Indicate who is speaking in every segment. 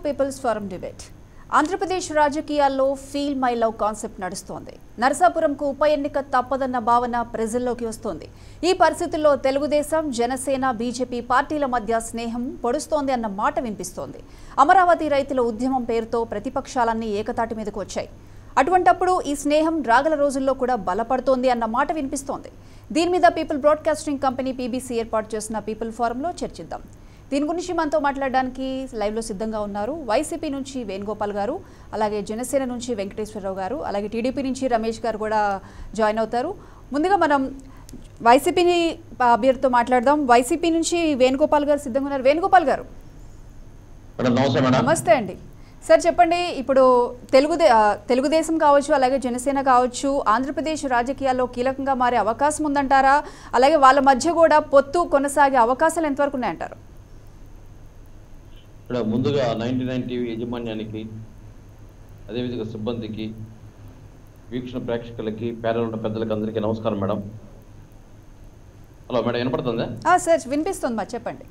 Speaker 1: Peoples forum debate Andhra Pradesh రాజకీయాల్లో feel my love concept నడుస్తోంది నరసాపురంకు ఉప ఎన్నిక తప్పదన్న భావన ప్రజల్లోకి వస్తోంది ఈ పరిస్థితుల్లో తెలుగుదేశం జనసేన బీజేపీ పార్టీల మధ్య స్నేహం పొడుస్తోంది అన్న మాట వినిపిస్తోంది అమరావతి రైతుల ఉద్యమం పేరుతో ప్రతిపక్షాలన్నీ ఏకతాటి మీదకు వచ్చాయి అటువంటప్పుడు ఈ స్నేహం రాగల రోజుల్లో కూడా బలపడుతోంది అన్న మాట వినిపిస్తోంది దీని మీద పీపుల్ బ్రాడ్కాస్టింగ్ కంపెనీ పీబీసీ ఏర్పాటు చేసిన పీపుల్ ఫోరంలో చర్చిద్దాం దీని గురించి మనతో మాట్లాడడానికి లైవ్లో సిద్ధంగా ఉన్నారు వైసీపీ నుంచి వేణుగోపాల్ గారు అలాగే జనసేన నుంచి వెంకటేశ్వరరావు గారు అలాగే టీడీపీ నుంచి రమేష్ గారు కూడా జాయిన్ అవుతారు ముందుగా మనం వైసీపీని అభ్యర్థితో మాట్లాడదాం వైసీపీ నుంచి వేణుగోపాల్ గారు సిద్ధంగా ఉన్నారు వేణుగోపాల్ గారు
Speaker 2: మేడం నమస్తే మేడం
Speaker 1: నమస్తే అండి సార్ చెప్పండి ఇప్పుడు తెలుగుదే ఆ, తెలుగుదేశం కావచ్చు అలాగే జనసేన కావచ్చు ఆంధ్రప్రదేశ్ రాజకీయాల్లో కీలకంగా మారే అవకాశం ఉందంటారా అలాగే వాళ్ళ మధ్య కూడా పొత్తు కొనసాగే అవకాశాలు ఎంతవరకు ఉన్నాయంటారు
Speaker 2: మేడం ముందుగా నైన్టీ నైన్ టీవీ యాజమాన్యానికి అదేవిధంగా సిబ్బందికి వీక్షణ ప్రేక్షకులకి పేదలు ఉన్న పెద్దలకి అందరికీ నమస్కారం మేడం హలో మేడం వినపడుతుందా
Speaker 1: ఆ, సార్ వినిపిస్తుంది మా చెప్పండి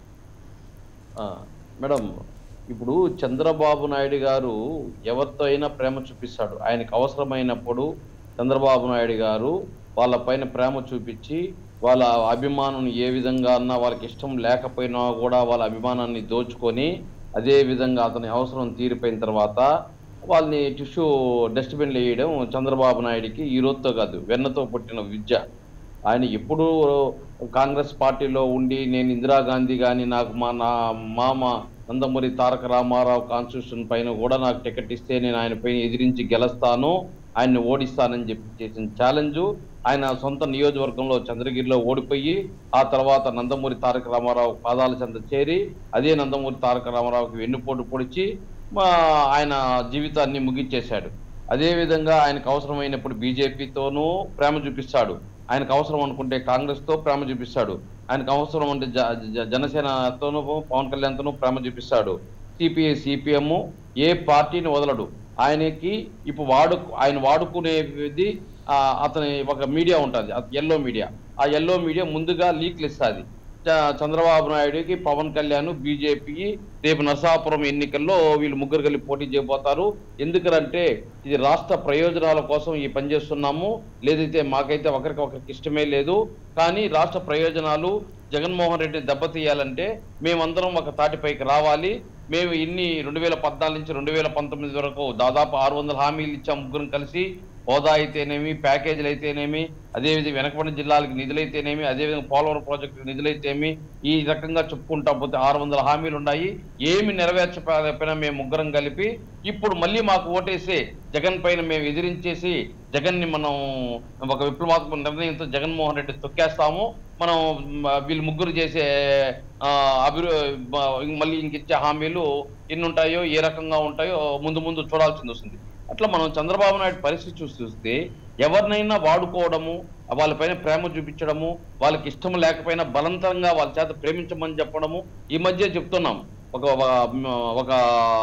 Speaker 2: ఆ, మేడం ఇప్పుడు చంద్రబాబు నాయుడు గారు ఎవరితో అయినా ప్రేమ చూపిస్తాడు ఆయనకు అవసరమైనప్పుడు చంద్రబాబు నాయుడు గారు వాళ్ళ పైన ప్రేమ చూపించి వాళ్ళ అభిమానం ఏ విధంగా అన్నా వాళ్ళకి ఇష్టం లేకపోయినా కూడా వాళ్ళ అభిమానాన్ని దోచుకొని అదే విధంగా అతని అవసరం తీరిపోయిన తర్వాత వాళ్ళని టిష్యూ డస్ట్బిన్లు వేయడం చంద్రబాబు నాయుడికి ఈ రోజుతో కాదు వెన్నతో పుట్టిన విద్య ఆయన ఎప్పుడు కాంగ్రెస్ పార్టీలో ఉండి నేను ఇందిరాగాంధీ కానీ నాకు మా నా మామ నందమూరి తారక రామారావు కాన్స్టిట్యూషన్ పైన కూడా నాకు టికెట్ ఇస్తే నేను ఆయన పైన ఎదిరించి గెలుస్తాను ఆయన్ని ఓడిస్తానని చెప్పి చేసిన ఛాలెంజ్ ఆయన సొంత నియోజకవర్గంలో చంద్రగిరిలో ఓడిపోయి ఆ తర్వాత నందమూరి తారక రామారావు పాదాల చెంత చేరి అదే నందమూరి తారక రామారావుకి వెన్నుపోటు పొడిచి మా ఆయన జీవితాన్ని ముగించేశాడు అదేవిధంగా ఆయనకు అవసరమైనప్పుడు బీజేపీతోనూ ప్రేమ చూపిస్తాడు ఆయనకు అవసరం అనుకుంటే కాంగ్రెస్తో ప్రేమ చూపిస్తాడు ఆయనకు అవసరం అంటే జ జ- జనసేనతోనూ పవన్ కళ్యాణ్తోనూ ప్రేమ చూపిస్తాడు సిపిఐ సిపిఎం ఏ పార్టీని వదలడు ఆయనకి ఇప్పుడు వాడు ఆయన వాడుకునేది ఆ, అతని ఒక మీడియా ఉంటుంది ఎల్లో మీడియా ఆ ఎల్లో మీడియా ముందుగా లీక్లు ఇస్తుంది చ- చంద్రబాబు నాయుడుకి పవన్ కళ్యాణ్ బీజేపీకి రేపు నరసాపురం ఎన్నికల్లో వీళ్ళు ముగ్గురు కలిపి పోటీ చేయబోతారు ఎందుకంటే ఇది రాష్ట్ర ప్రయోజనాల కోసం ఈ పని చేస్తున్నాము లేదైతే మాకైతే ఒకరికి ఒకరికి ఇష్టమే లేదు కానీ రాష్ట్ర ప్రయోజనాలు జగన్మోహన్ రెడ్డిని దెబ్బతీయాలంటే మేమందరం ఒక తాటిపైకి రావాలి మేము ఇన్ని రెండు వేల పద్నాలుగు నుంచి రెండు వేల పంతొమ్మిది వరకు దాదాపు ఆరు వందల హామీలు ఇచ్చాం ముగ్గురం కలిసి హోదా అయితేనేమి ప్యాకేజీలు అయితేనేమి అదేవిధంగా వెనకబడిన జిల్లాలకు నిధులైతేనేమి అదేవిధంగా పోలవరం ప్రాజెక్టు నిధులైతేమి ఈ రకంగా చెప్పుకుంటా పోతే ఆరు వందల హామీలు ఉన్నాయి ఏమి నెరవేర్చకపోయినా మేము ముగ్గురం కలిపి ఇప్పుడు మళ్ళీ మాకు ఓటేసి జగన్ పైన మేము ఎదిరించేసి జగన్ ని మనం ఒక విప్లవాత్మక నిర్ణయంతో జగన్మోహన్ రెడ్డి తొక్కేస్తాము మనం మ, వీళ్ళు ముగ్గురు చేసే ఆ, అభివృ మ, మళ్ళీ ఇంక ఇచ్చే హామీలు ఎన్ని ఉంటాయో ఏ రకంగా ఉంటాయో ముందు ముందు చూడాల్సింది వస్తుంది అట్లా మనం చంద్రబాబు నాయుడు పరిస్థితి చూసి చూస్తే ఎవరినైనా వాడుకోవడము వాళ్ళపైన ప్రేమ చూపించడము వాళ్ళకి ఇష్టం లేకపోయినా బలవంతంగా వాళ్ళ చేత ప్రేమించమని చెప్పడము ఈ మధ్య చెప్తున్నాం ఒక ఒక- ఒక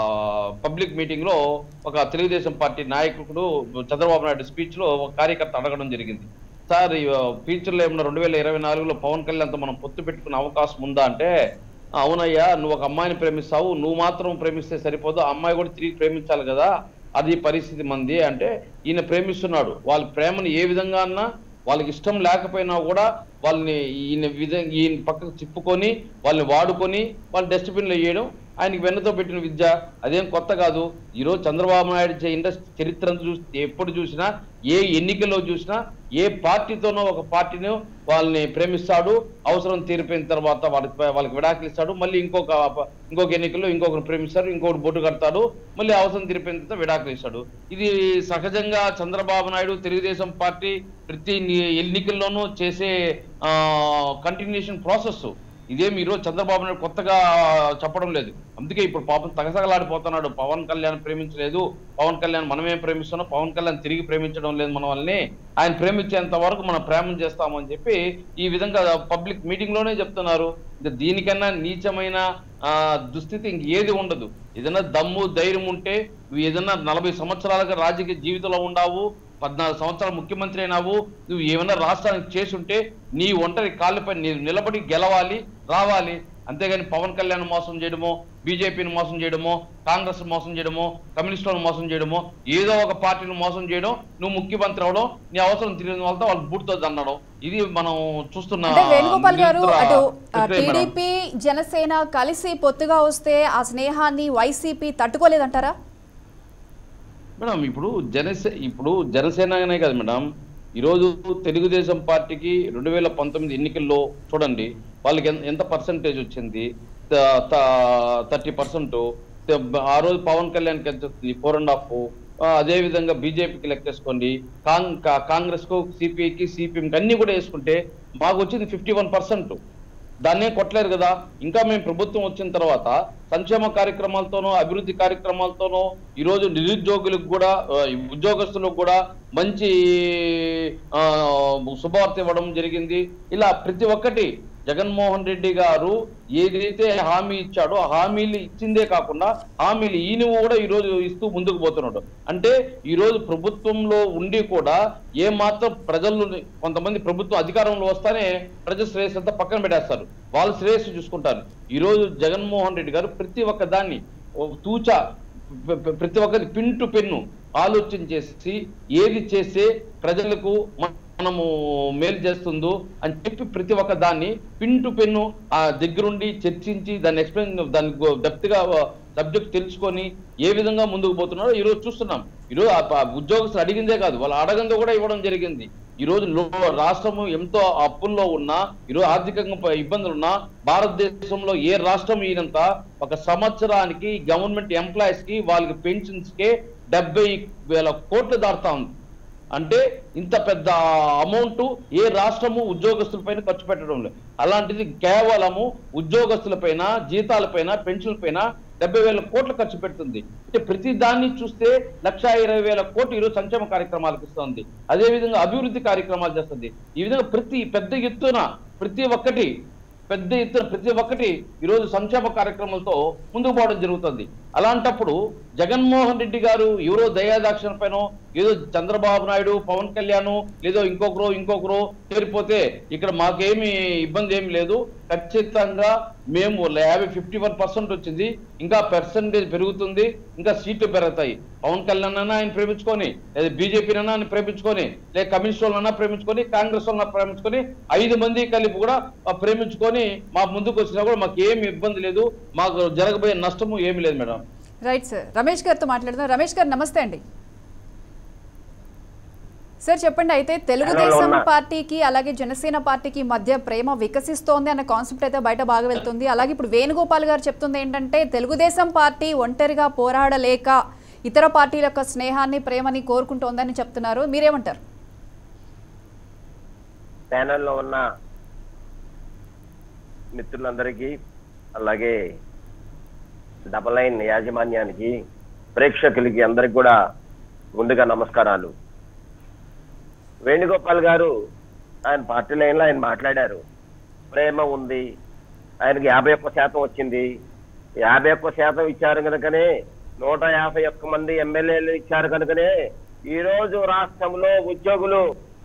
Speaker 2: పబ్లిక్ మీటింగ్ లో ఒక తెలుగుదేశం పార్టీ నాయకుడు చంద్రబాబు నాయుడు స్పీచ్ లో ఒక కార్యకర్త అడగడం జరిగింది సార్ ఈ ఫ్యూచర్లో ఏమన్నా రెండు వేల ఇరవై నాలుగులో పవన్ కళ్యాణ్తో మనం పొత్తు పెట్టుకునే అవకాశం ఉందా అంటే "ఆ, అవునయ్యా నువ్వు ఒక అమ్మాయిని ప్రేమిస్తావు నువ్వు మాత్రం ప్రేమిస్తే సరిపోదు ఆ అమ్మాయి కూడా తిరిగి ప్రేమించాలి కదా అది పరిస్థితి మంది అంటే ఈయన ప్రేమిస్తున్నాడు వాళ్ళ ప్రేమను ఏ విధంగా అన్నా వాళ్ళకి ఇష్టం లేకపోయినా కూడా వాళ్ళని ఈయన విధంగా ఈయన పక్కకు తిప్పుకొని వాళ్ళని వాడుకొని వాళ్ళు డస్ట్బిన్లో వేయడం ఆయనకి వెన్నతో పెట్టిన విద్య అదేం కొత్త కాదు ఈరోజు చంద్రబాబు నాయుడు చే ఇండస్ట్రీ చరిత్రను చూసి ఎప్పుడు చూసినా ఏ ఎన్నికల్లో చూసినా ఏ పార్టీతోనో ఒక పార్టీని వాళ్ళని ప్రేమిస్తాడు అవసరం తీరిపోయిన తర్వాత వాళ్ళకి వాళ్ళకి విడాకులు ఇస్తాడు మళ్ళీ ఇంకొక ఇంకొక ఎన్నికల్లో ఇంకొకరు ప్రేమిస్తాడు ఇంకొకటి బొట్టు కడతాడు మళ్ళీ అవసరం తీరిపోయిన తర్వాత విడాకులు ఇస్తాడు ఇది సహజంగా చంద్రబాబు నాయుడు తెలుగుదేశం పార్టీ ప్రతి ని- ఎన్నికల్లోనూ చేసే కంటిన్యూషన్ ప్రాసెస్ ఇదేమి ఈరోజు చంద్రబాబు నాయుడు కొత్తగా చెప్పడం లేదు అందుకే ఇప్పుడు పాపం తగసగలాడిపోతున్నాడు పవన్ కళ్యాణ్ ప్రేమించలేదు పవన్ కళ్యాణ్ మనమేం ప్రేమిస్తున్నాం పవన్ కళ్యాణ్ తిరిగి ప్రేమించడం లేదు మన వాళ్ళని ఆయన ప్రేమించేంత వరకు మనం ప్రేమం చేస్తామని చెప్పి ఈ విధంగా పబ్లిక్ మీటింగ్ లోనే చెప్తున్నారు ఇంకా దీనికన్నా నీచమైన ఆ, దుస్థితి ఇంక ఏది ఉండదు ఏదైనా దమ్ము ధైర్యం ఉంటే నువ్వు ఏదైనా నలభై సంవత్సరాలుగా రాజకీయ జీవితంలో ఉండావు పద్నాలుగు సంవత్సరాలు ముఖ్యమంత్రి అయినావు నువ్వు ఏమైనా రాష్ట్రానికి చేసుంటే నీ ఒంటరి కాళ్ళపై నీ నిలబడి గెలవాలి రావాలి అంతేగాని పవన్ కళ్యాణ్ మోసం చేయడమో బీజేపీని మోసం చేయడమో కాంగ్రెస్ మోసం చేయడమో కమ్యూనిస్టులను మోసం చేయడమో ఏదో ఒక పార్టీని మోసం చేయడం నువ్వు ముఖ్యమంత్రి అవడం నీ అవసరం తిరిగిన వాళ్ళతో వాళ్ళు బూట్తో దండడం ఇది మనం చూస్తున్న
Speaker 1: అంటే వేణుగోపాల్ గారు
Speaker 2: నిరంతర
Speaker 1: అటు
Speaker 2: ప్రక్రియ మేడం.
Speaker 1: టీడీపీ జనసేన కలిసి పొత్తుగా వస్తే ఆ స్నేహాన్ని వైసీపీ తట్టుకోలేదంటారా
Speaker 2: మేడం ఇప్పుడు జనసే ఇప్పుడు జనసేననే కదా మేడం ఈరోజు తెలుగుదేశం పార్టీకి రెండు వేల పంతొమ్మిది ఎన్నికల్లో చూడండి వాళ్ళకి ఎంత- ఎంత పర్సంటేజ్ వచ్చింది థర్టీ పర్సెంట్ ఆ రోజు పవన్ కళ్యాణ్కి ఎంత వచ్చింది ఫోర్ అండ్ హాఫ్ అదే విధంగా బీజేపీకి లెక్కేసుకోండి కాంగ్ కా- కాంగ్రెస్ కు సిపిఐకి సిపిఎంకి అన్ని కూడా వేసుకుంటే మాకు వచ్చింది ఫిఫ్టీ వన్ పర్సెంట్ దాన్నే కొట్టలేరు కదా ఇంకా మేము ప్రభుత్వం వచ్చిన తర్వాత సంక్షేమ కార్యక్రమాలతోనో అభివృద్ధి కార్యక్రమాలతోనో ఈరోజు నిరుద్యోగులకు కూడా ఆ, ఉద్యోగస్తులకు కూడా మంచి ఆ, శుభవార్త ఇవ్వడం జరిగింది ఇలా ప్రతి ఒక్కటి జగన్మోహన్ రెడ్డి గారు ఏదైతే హామీ ఇచ్చాడో ఆ హామీలు ఇచ్చిందే కాకుండా హామీలు ఈయన కూడా ఈరోజు ఇస్తూ ముందుకు పోతున్నాడు అంటే ఈరోజు ప్రభుత్వంలో ఉండి కూడా ఏ మాత్రం ప్రజలు కొంతమంది ప్రభుత్వం అధికారంలో వస్తానే ప్రజల శ్రేయస్సు అంతా పక్కన పెట్టేస్తారు వాళ్ళ శ్రేయస్సు చూసుకుంటారు ఈరోజు జగన్మోహన్ రెడ్డి గారు ప్రతి ఒక్క దాన్ని ఓ తూచా ప్ర- ప్ర- ప్రతి ఒక్కరి పిన్ టు పెన్ను ఆలోచన చేసి ఏది చేస్తే ప్రజలకు మ- మనము మేలు చేస్తుందో అని చెప్పి ప్రతి ఒక్క దాన్ని పిన్ టు పెన్ను ఆ దగ్గరుండి చర్చించి దాన్ని ఎక్స్ప్లెయిన్ దాన్ని డెప్త్ గా సబ్జెక్ట్ తెలుసుకొని ఏ విధంగా ముందుకు పోతున్నారో ఈ రోజు చూస్తున్నాం ఈరోజు ఆ ప- ఉద్యోగస్తులు అడిగిందే కాదు వాళ్ళు అడగందో కూడా ఇవ్వడం జరిగింది ఈ రోజు లో- రాష్ట్రము ఎంతో అప్పుల్లో ఉన్నా ఈరోజు ఆర్థికంగా ప- ఇబ్బందులు ఉన్నా భారతదేశంలో ఏ రాష్ట్రం ఈయనంత ఒక సంవత్సరానికి గవర్నమెంట్ ఎంప్లాయీస్ కి వాళ్ళకి పెన్షన్స్ కే డెబ్బై వేల కోట్లు దాటుతా ఉంది అంటే ఇంత పెద్ద అమౌంట్ ఏ రాష్ట్రము ఉద్యోగస్తులపైన ఖర్చు పెట్టడం లేదు అలాంటిది కేవలము ఉద్యోగస్తులపైన జీతాలపైన పెన్షన్లపైన డెబ్బై వేల కోట్లు ఖర్చు పెడుతుంది అంటే ప్రతి దాన్ని చూస్తే లక్ష ఇరవై వేల కోట్లు ఈరోజు సంక్షేమ కార్యక్రమాలకు ఇస్తుంది అదే విధంగా అభివృద్ధి కార్యక్రమాలు చేస్తుంది ఈ విధంగా ప్రతి పెద్ద ఎత్తున ప్రతి ఒక్కటి పెద్ద ఎత్తున ప్రతి ఒక్కటి ఈరోజు సంక్షేమ కార్యక్రమాలతో ముందుకు పోవడం జరుగుతుంది అలాంటప్పుడు జగన్మోహన్ రెడ్డి గారు ఎవరో దయాదాక్షణ పైన ఏదో చంద్రబాబు నాయుడు పవన్ కళ్యాణ్ లేదో ఇంకొకరు ఇంకొకరు చేరిపోతే ఇక్కడ మాకేమి ఇబ్బంది ఏమి లేదు ఖచ్చితంగా మేము యాభై ఫిఫ్టీ వన్ పర్సెంట్ వచ్చింది ఇంకా పర్సంటేజ్ పెరుగుతుంది ఇంకా సీట్లు పెరుగుతాయి పవన్ కళ్యాణ్ అన్నా ఆయన ప్రేమించుకొని లేదా బీజేపీ అన్నా ఆయన ప్రేమించుకొని లేదా కమ్యూనిస్ట్ వాళ్ళన్నా ప్రేమించుకొని కాంగ్రెస్ వాళ్ళన్నా ప్రేమించుకొని ఐదు మంది కలిపి కూడా ఆ, ప్రేమించుకొని మా ముందుకు వచ్చినా కూడా మాకు ఏమి ఇబ్బంది లేదు మాకు జరగబోయే నష్టము ఏమి లేదు మేడం
Speaker 1: రైట్ సార్ రమేష్ గారితో మాట్లాడదాం రమేష్ గారు నమస్తే అండి సార్ చెప్పండి అయితే తెలుగుదేశం
Speaker 3: ఉన్నా.
Speaker 1: పార్టీకి అలాగే జనసేన పార్టీకి మధ్య ప్రేమ వికసిస్తోంది అన్న కాన్సెప్ట్ అయితే బయట బాగా వెళ్తుంది అలాగే ఇప్పుడు వేణుగోపాల్ గారు చెప్తుంది ఏంటంటే తెలుగుదేశం పార్టీ ఒంటరిగా పోరాడలేక ఇతర పార్టీల యొక్క స్నేహాన్ని ప్రేమని కోరుకుంటోందని చెప్తున్నారు మీరేమంటారు
Speaker 3: ప్యానెల్లో ఉన్న మిత్రులందరికీ అలాగే డబల్ లైన్ యాజమాన్యానికి ప్రేక్షకులకి అందరికి కూడా ముందుగా నమస్కారాలు వేణుగోపాల్ గారు ఆయన పార్టీ లైన్లో ఆయన మాట్లాడారు ప్రేమ ఉంది ఆయనకి యాభై ఒక్క శాతం వచ్చింది యాభై ఒక్క శాతం ఇచ్చారు కనుకనే నూట యాభై ఒక్క మంది ఎమ్మెల్యేలు ఇచ్చారు కనుకనే ఈ రోజు రాష్ట్రంలో ఉద్యోగులు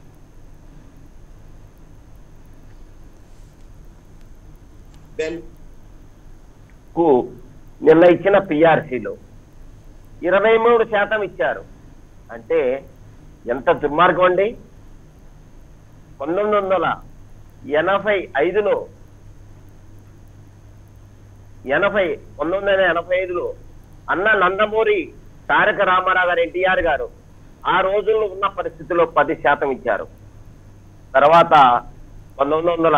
Speaker 3: బెన్ కు నిన్న ఇచ్చిన పిఆర్సీలో ఇరవై మూడు శాతం ఇచ్చారు అంటే ఎంత దుర్మార్గం అండి పంతొమ్మిది వందల ఎనభై ఐదులో ఎనభై పంతొమ్మిది వందల ఎనభై ఐదులో అన్న నందమూరి తారక రామారావు గారు ఎన్టీఆర్ గారు ఆ రోజుల్లో ఉన్న పరిస్థితుల్లో పది శాతం ఇచ్చారు తర్వాత పంతొమ్మిది వందల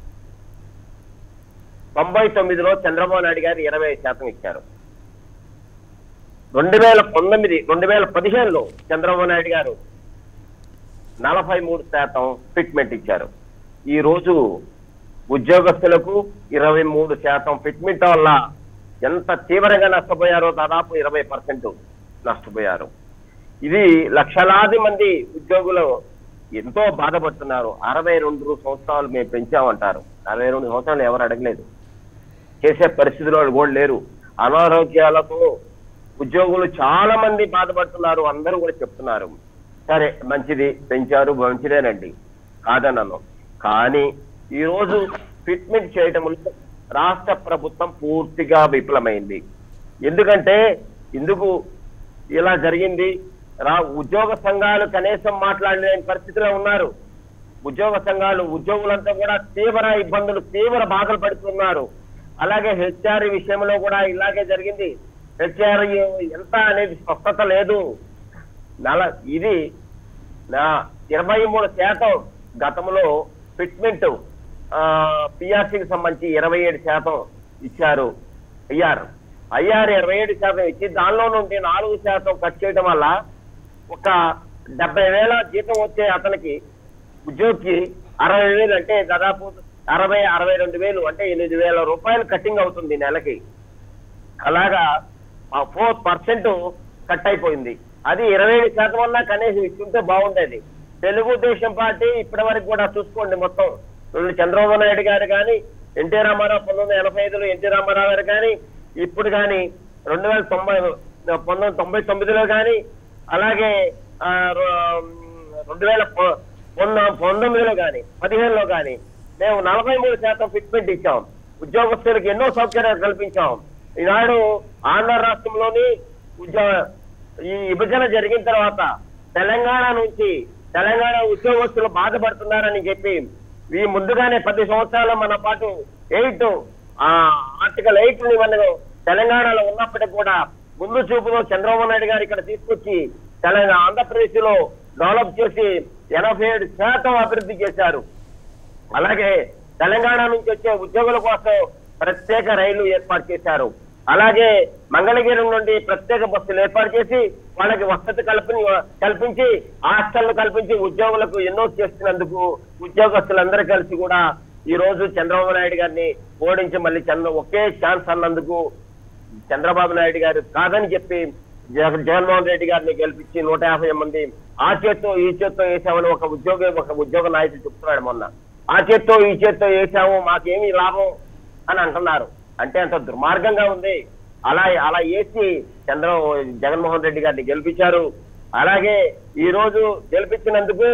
Speaker 3: తొంభై తొమ్మిదిలో చంద్రబాబు నాయుడు గారు ఇరవై ఐదు శాతం ఇచ్చారు రెండు వేల పంతొమ్మిది రెండు వేల పదిహేనులో చంద్రబాబు నాయుడు గారు నలభై మూడు శాతం ఫిట్మెంట్ ఇచ్చారు ఈ రోజు ఉద్యోగస్తులకు ఇరవై మూడు శాతం ఫిట్మెంట్ వల్ల ఎంత తీవ్రంగా నష్టపోయారో దాదాపు ఇరవై పర్సెంట్ నష్టపోయారు ఇది లక్షలాది మంది ఉద్యోగులు ఎంతో బాధపడుతున్నారు అరవై రెండు సంవత్సరాలు మేము పెంచామంటారు అరవై రెండు సంవత్సరాలు ఎవరు అడగలేదు చేసే పరిస్థితిలో కూడా లేరు అనారోగ్యాలతో ఉద్యోగులు చాలా మంది బాధపడుతున్నారు అందరూ కూడా చెప్తున్నారు సరే మంచిది పెంచారు మంచిదేనండి కాదన్నాను కానీ ఈ రోజు ఫిట్మెంట్ చేయటంలో రాష్ట్ర ప్రభుత్వం పూర్తిగా విఫలమైంది ఎందుకంటే ఎందుకు ఇలా జరిగింది రా ఉద్యోగ సంఘాలు కనీసం మాట్లాడలేని పరిస్థితిలో ఉన్నారు ఉద్యోగ సంఘాలు ఉద్యోగులంతా కూడా తీవ్ర ఇబ్బందులు తీవ్ర బాధలు పడుతున్నారు అలాగే హెచ్ఆర్ విషయంలో కూడా ఇలాగే జరిగింది హెచ్ఆర్ ఎంత అనేది స్పష్టత లేదు నల ఇది నా ఇరవై మూడు శాతం గతంలో ఫిట్మెంట్ పిఆర్సీకి సంబంధించి ఇరవై ఏడు శాతం ఇచ్చారు ఐఆర్ ఐఆర్ ఇరవై ఏడు శాతం ఇచ్చి దానిలో నుండి నాలుగు శాతం కట్ చేయడం వల్ల ఒక డెబ్బై వేల జీతం వచ్చే అతనికి ఉద్యోగికి అరవై వేలు అంటే దాదాపు అరవై అరవై రెండు వేలు అంటే ఎనిమిది వేల రూపాయలు కటింగ్ అవుతుంది నెలకి అలాగా ఫోర్ పర్సెంట్ కట్ అయిపోయింది అది ఇరవై ఏడు శాతం అన్నా కనీసం ఇస్తుంటే బాగుండేది తెలుగుదేశం పార్టీ ఇప్పటి వరకు కూడా చూసుకోండి మొత్తం రెండు చంద్రబాబు నాయుడు గారు కానీ ఎన్టీ రామారావు పంతొమ్మిది వందల ఎనభై ఐదులో ఎన్టీ రామారావు గారు కానీ ఇప్పుడు కానీ రెండు వేల తొంభై పంతొమ్మిది వందల తొంభై తొమ్మిదిలో కానీ అలాగే ఆ, రో- రెండు వేల పొ- పొన్న- పంతొమ్మిదిలో కానీ పదిహేనులో కానీ మేము నలభై మూడు శాతం ఫిట్మెంట్ ఇచ్చాం ఉద్యోగస్తులకు ఎన్నో సౌకర్యాలు కల్పించాం ఈనాడు ఆంధ్ర రాష్ట్రంలోని ఉద్యోగ ఈ విభజన జరిగిన తర్వాత తెలంగాణ నుంచి తెలంగాణ ఉద్యోగస్తులు బాధపడుతున్నారని చెప్పి ఈ ముందుగానే పది సంవత్సరాల మన పాటు ఎయిట్ ఆ ఆర్టికల్ ఎయిట్ ని మనకు తెలంగాణలో ఉన్నప్పటికీ కూడా ముందు చూపులో చంద్రబాబు నాయుడు గారు ఇక్కడ తీసుకొచ్చి తెలంగాణ ఆంధ్రప్రదేశ్ లో డెవలప్ చేసి ఎనభై ఏడు శాతం అభివృద్ధి చేశారు అలాగే తెలంగాణ నుంచి వచ్చే ఉద్యోగుల కోసం ప్రత్యేక రైలు ఏర్పాటు చేశారు అలాగే మంగళగిరి నుండి ప్రత్యేక బస్సులు ఏర్పాటు చేసి వాళ్ళకి వసతి కల్పి కల్పించి హాస్టళ్లు కల్పించి ఉద్యోగులకు ఎన్నో చేస్తున్నందుకు ఉద్యోగస్తులందరూ కలిసి కూడా ఈ రోజు చంద్రబాబు నాయుడు గారిని ఓడించి మళ్ళీ చంద్ర ఒకే ఛాన్స్ అన్నందుకు చంద్రబాబు నాయుడు గారు కాదని చెప్పి జగ- జగన్మోహన్ రెడ్డి గారిని గెలిపించి నూట యాభై మంది ఆ చేత్తో ఈ చేత్తో వేసామని ఒక ఉద్యోగ ఒక ఉద్యోగ నాయకుడు చెప్తున్నాడు మొన్న ఆ చేత్తో ఈ చేత్తో వేసాము మాకేమి లాభం అని అంటున్నారు అంటే అంత దుర్మార్గంగా ఉంది అలా అలా వేసి చంద్ర జగన్మోహన్ రెడ్డి గారిని గెలిపించారు అలాగే ఈ రోజు గెలిపించినందుకు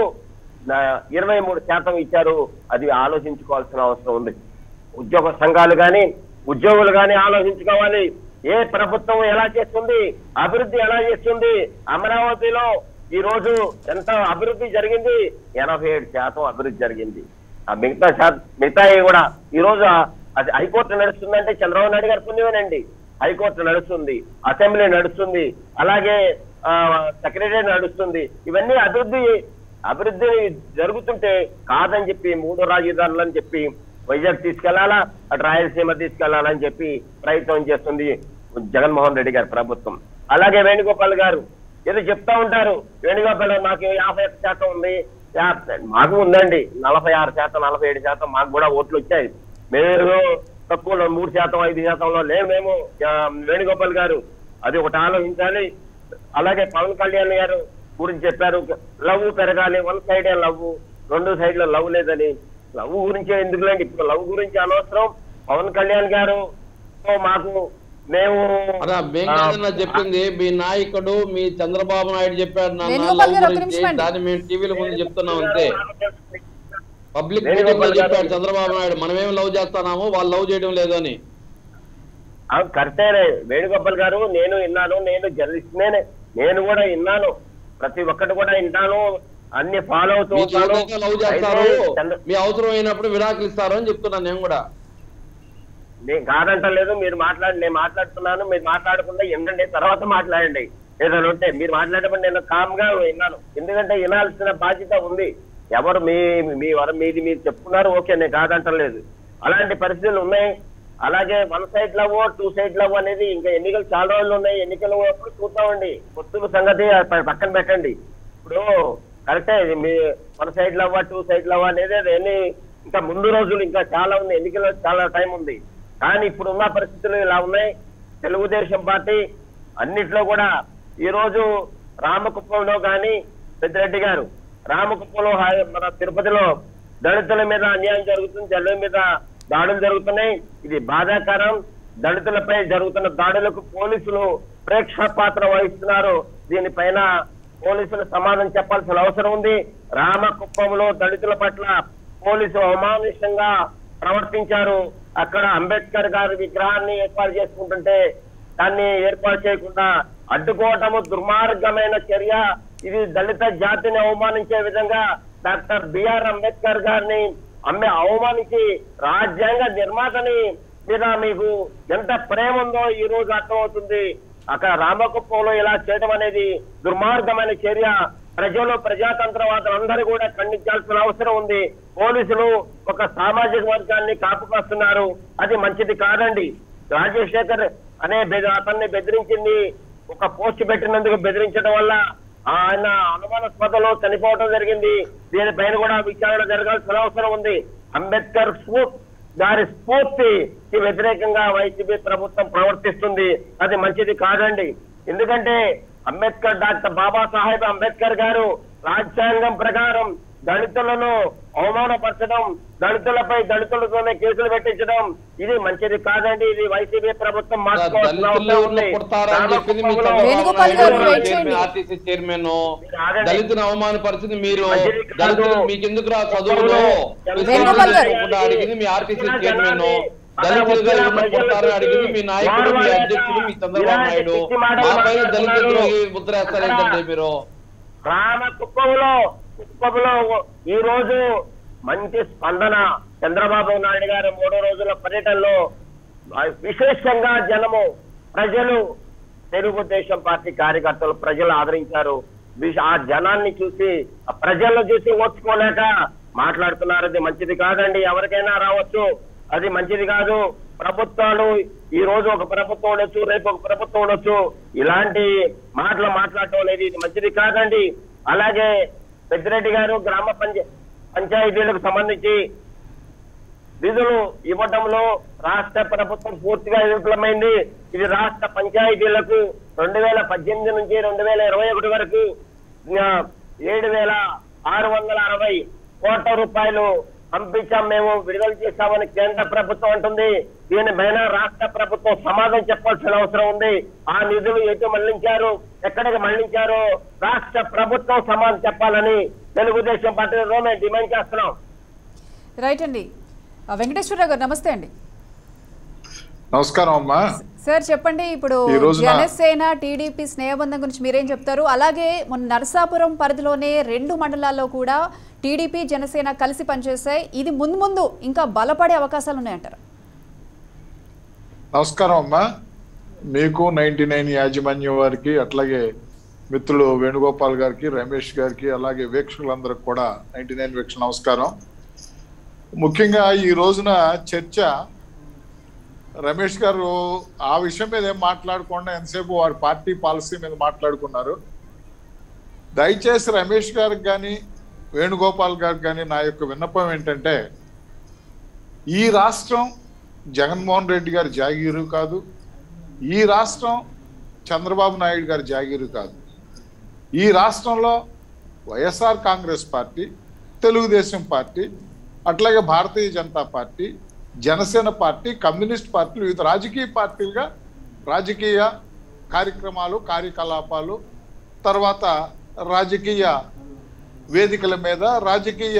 Speaker 3: ఇరవై మూడు శాతం ఇచ్చారు అది ఆలోచించుకోవాల్సిన అవసరం ఉంది ఉద్యోగ సంఘాలు కానీ ఉద్యోగులు కానీ ఆలోచించుకోవాలి ఏ ప్రభుత్వం ఎలా చేస్తుంది అభివృద్ధి ఎలా చేస్తుంది అమరావతిలో ఈ రోజు ఎంత అభివృద్ధి జరిగింది ఎనభై ఏడు శాతం అభివృద్ధి జరిగింది ఆ మిగతా శాతం మిగతా కూడా ఈ రోజు ఆ- అది హైకోర్టు నడుస్తుందంటే చంద్రబాబు నాయుడు గారి పుణ్యమేనండి హైకోర్టు నడుస్తుంది అసెంబ్లీ నడుస్తుంది అలాగే సెక్రటరీ నడుస్తుంది ఇవన్నీ అభివృద్ధి అభివృద్ధి జరుగుతుంటే కాదని చెప్పి మూడు రాజధానులు అని చెప్పి వైజాగ్ తీసుకెళ్లాలా అటు రాయలసీమ తీసుకెళ్లాలని చెప్పి ప్రయత్నం చేస్తుంది జగన్మోహన్ రెడ్డి గారి ప్రభుత్వం అలాగే వేణుగోపాల్ గారు ఏదో చెప్తా ఉంటారు వేణుగోపాల్ నాకు యాభై ఒక్క శాతం ఉంది యా- మాకు ఉందండి నలభై ఆరు శాతం నలభై ఏడు శాతం మాకు కూడా ఓట్లు వచ్చాయి మేము తక్కువలో మూడు శాతం ఐదు శాతంలో లేవు మేము ఆ, వేణుగోపాల్ గారు అది ఒకటి ఆలోచించాలి అలాగే పవన్ కళ్యాణ్ గారు గురించి చెప్పారు లవ్ పెరగాలి వన్ సైడే లవ్ రెండు సైడ్ల లవ్ లేదని లవ్ గురించి ఎందుకులేండి ఇప్పుడు లవ్ గురించి అనవసరం పవన్ కళ్యాణ్ గారు తో మాకు మేము
Speaker 2: అదా మేము కాదన్నా చెప్పింది మీ నాయకుడు మీ చంద్రబాబు నాయుడు చెప్పాడు నాన్న
Speaker 1: వేణుగోపాల్ గారు,
Speaker 2: లవ్
Speaker 1: ఒక్క
Speaker 2: గురించి
Speaker 1: నిమిషం అండి.
Speaker 2: దాన్ని మేము టీవీల ముందు చెప్తున్నాం అంతే పబ్లిక్
Speaker 3: వేణుగోపాల్
Speaker 2: మీటింగ్ లో
Speaker 3: గారు-
Speaker 2: చెప్పాడు చంద్రబాబు నాయుడు మనమేం లవ్ చేస్తున్నాము వాళ్ళు లవ్ చేయడం లేదు అని
Speaker 3: ఆ, కరెక్టే వేణుగోపాల్ గారు నేను విన్నాను నేను జర్నలిస్ట్ నేనే నేను కూడా విన్నాను ప్రతి ఒక్కటి కూడా వింటాను అన్ని ఫాలో అవుతూ
Speaker 2: మీ
Speaker 3: ఉంటాను
Speaker 2: జీవితంగా లవ్ చేస్తారు
Speaker 3: అయితే చంద్ర-
Speaker 2: మీ అవసరం అయినప్పుడు విడాకులు ఇస్తారు అని చెప్తున్నాను నేను కూడా
Speaker 3: నేను కాదంటలేదు మీరు మాట్లాడి నేను మాట్లాడుతున్నాను మీరు మాట్లాడకుండా ఏంటంటే తర్వాత మాట్లాడండి ఏదైనా ఉంటే మీరు మాట్లాడేటప్పుడు నేను కామ్ గా విన్నాను ఎందుకంటే వినాల్సిన బాధ్యత ఉంది ఎవరు మీ మీ వర మీది మీరు చెప్తున్నారు ఓకే నేను కాదంటలేదు అలాంటి పరిస్థితులు ఉన్నాయి అలాగే one side love two side love అనేది ఇంకా ఎన్నికలు చాలా రోజులు ఉన్నాయి ఎన్నికలు అప్పుడు చూద్దామండి పొత్తుల సంగతి ప- పక్కన పెట్టండి ఇప్పుడు కరెక్టే ఇది మీ one side love two side love అనేది అది ఎన్ని ఇంకా ముందు రోజులు ఇంకా చాలా ఉంది ఎన్నికలు చాలా టైం ఉంది కానీ ఇప్పుడు ఉన్న పరిస్థితులు ఇలా ఉన్నాయి తెలుగుదేశం పార్టీ అన్నిట్లో కూడా ఈ రోజు రామకుప్పంలో కానీ పెద్దిరెడ్డి గారు రామకుప్పంలో హా- మన తిరుపతిలో దళితుల మీద అన్యాయం జరుగుతుంది దళితుల మీద దాడులు జరుగుతున్నాయి ఇది బాధాకరం దళితులపై జరుగుతున్న దాడులకు పోలీసులు ప్రేక్షక పాత్ర వహిస్తున్నారు దీనిపైన పోలీసులు సమాధానం చెప్పాల్సిన అవసరం ఉంది రామకుప్పంలో దళితుల పట్ల పోలీసు అమానుషంగా ప్రవర్తించారు అక్కడ అంబేద్కర్ గారి విగ్రహాన్ని ఏర్పాటు చేసుకుంటుంటే దాన్ని ఏర్పాటు చేయకుండా అడ్డుకోవటము దుర్మార్గమైన చర్య ఇది దళిత జాతిని అవమానించే విధంగా డాక్టర్ బిఆర్ అంబేద్కర్ గారిని అమ్మే అవమానించి రాజ్యాంగ నిర్మాతని మీద మీకు ఎంత ప్రేమ ఉందో ఈ రోజు అర్థమవుతుంది అక్కడ రామకుప్పంలో ఇలా చేయడం అనేది దుర్మార్గమైన చర్య ప్రజలు ప్రజాతంత్రవాదులందరూ కూడా ఖండించాల్సిన అవసరం ఉంది పోలీసులు ఒక సామాజిక వర్గాన్ని కాపుకాస్తున్నారు అది మంచిది కాదండి రాజశేఖర్ అనే బెద- అతన్ని బెదిరించింది ఒక పోస్ట్ పెట్టినందుకు బెదిరించడం వల్ల ఆయన అనుమానాస్పదలో చనిపోవడం జరిగింది దీనిపైన కూడా విచారణ జరగాల్సిన అవసరం ఉంది అంబేద్కర్ స్ఫూ- గారి స్ఫూర్తికి వ్యతిరేకంగా వైసీపీ ప్రభుత్వం ప్రవర్తిస్తుంది అది మంచిది కాదండి ఎందుకంటే అంబేద్కర్ డాక్టర్ బాబాసాహెబ్ అంబేద్కర్ గారు రాజ్యాంగం ప్రకారం దళితులను అవమానపరచడం దళితులపై దళితులతోనే కేసులు పెట్టించడం ఇది మంచిది కాదండి ఇది వైసీపీ ప్రభుత్వం మార్చుకోవాల్సిన
Speaker 2: దళితులు
Speaker 3: అవసరం ఉంది.
Speaker 2: పుడతారా అని చెప్పింది మీ
Speaker 3: రామకుప్పంలో
Speaker 1: వేణుగోపాల్ గారు వెయిట్ చేయండి.
Speaker 2: ఆర్టీసీ చైర్మన్
Speaker 3: ఆగండి.
Speaker 2: దళితుని అవమానపరిచింది మీరు
Speaker 3: మంచిది కాదు.
Speaker 2: దళితులు మీకు ఎందుకు రా చదువులో
Speaker 1: వేణుగోపాల్ గారు.
Speaker 2: కూడా అడిగింది మీ ఆర్టీసీ చైర్మన్ దళితులుగా ఎవరు పుడతారని అడిగింది మీ నాయకుడు మీ అధ్యక్షుడు మీ చంద్రబాబు నాయుడు మా పైన దళిత ద్రోహి ముద్ర వేస్తారు ఏంటంటే మీరు
Speaker 3: రామ కుప్పంలో కుప్పంలో ఈ రోజు మంచి స్పందన చంద్రబాబు నాయుడు గారు మూడో రోజుల పర్యటనలో విశేషంగా జనము ప్రజలు తెలుగుదేశం పార్టీ కార్యకర్తలు ప్రజలు ఆదరించారు విశ- ఆ జనాన్ని చూసి ఆ ప్రజలను చూసి ఓర్చుకోలేక మాట్లాడుతున్నారు అది మంచిది కాదండి ఎవరికైనా రావచ్చు అది మంచిది కాదు ప్రభుత్వాలు ఈ రోజు ఒక ప్రభుత్వం ఉండొచ్చు రేపు ఒక ప్రభుత్వం ఉండొచ్చు ఇలాంటి మాటలు మాట్లాడటం అనేది ఇది మంచిది కాదండి అలాగే పెద్దిరెడ్డి గారు గ్రామ పంచ పంచాయతీలకు సంబంధించి నిధులు ఇవ్వడంలో రాష్ట్ర ప్రభుత్వం పూర్తిగా విఫలమైంది ఇది రాష్ట్ర పంచాయతీలకు రెండు వేల పద్దెనిమిది నుంచి రెండు వేల ఇరవై ఒకటి వరకు ఆ, ఏడు వేల ఆరు వందల అరవై కోట్ల రూపాయలు పంపించాం మేము విడుదల చేశామని కేంద్ర ప్రభుత్వం అంటుంది దీనిపైన రాష్ట్ర ప్రభుత్వం సమాధానం చెప్పాల్సిన అవసరం ఉంది ఆ నిధులు ఎటు మళ్లించారు ఎక్కడికి మళ్లించారో రాష్ట్ర ప్రభుత్వం సమాధానం చెప్పాలని తెలుగుదేశం పార్టీలో మేము డిమాండ్ చేస్తున్నాం
Speaker 1: రైట్ అండి ఆ, వెంకటేశ్వరరావు గారు నమస్తే అండి
Speaker 4: నమస్కారం అమ్మా
Speaker 1: సార్ చెప్పండి ఇప్పుడు
Speaker 4: ఈ రోజున-
Speaker 1: జనసేన టీడీపీ స్నేహబంధం గురించి మీరేం చెప్తారు అలాగే మొన్న నరసాపురం పరిధిలోనే రెండు మండలాల్లో కూడా టీడీపీ జనసేన కలిసి పనిచేస్తాయి ఇది ముందు ముందు ఇంకా బలపడే అవకాశాలు ఉన్నాయంటారు
Speaker 4: నమస్కారం అమ్మా మీకు నైన్టీ నైన్ యాజమాన్యం వారికి అట్లాగే మిత్రులు వేణుగోపాల్ గారికి రమేష్ గారికి అలాగే వీక్షకులందరికి కూడా నైన్టీ నైన్ వీక్ష నమస్కారం ముఖ్యంగా ఈ రోజున చర్చ రమేష్ గారు ఆ విషయం మీద ఏం మాట్లాడకుండా ఎంతసేపు వారి పార్టీ పాలసీ మీద మాట్లాడుకున్నారు దయచేసి రమేష్ గారికి కానీ వేణుగోపాల్ గారికి కానీ నా యొక్క విన్నపం ఏంటంటే ఈ రాష్ట్రం జగన్మోహన్ రెడ్డి గారి జాగీరు కాదు ఈ రాష్ట్రం చంద్రబాబు నాయుడు గారి జాగీరు కాదు ఈ రాష్ట్రంలో వైఎస్ఆర్ కాంగ్రెస్ పార్టీ తెలుగుదేశం పార్టీ అట్లాగే Bharatiya Janata party Janasena party communist పార్టీలు వివిధ రాజకీయ పార్టీలుగా రాజకీయ కార్యక్రమాలు కార్యకలాపాలు తర్వాత రాజకీయ వేదికల మీద రాజకీయ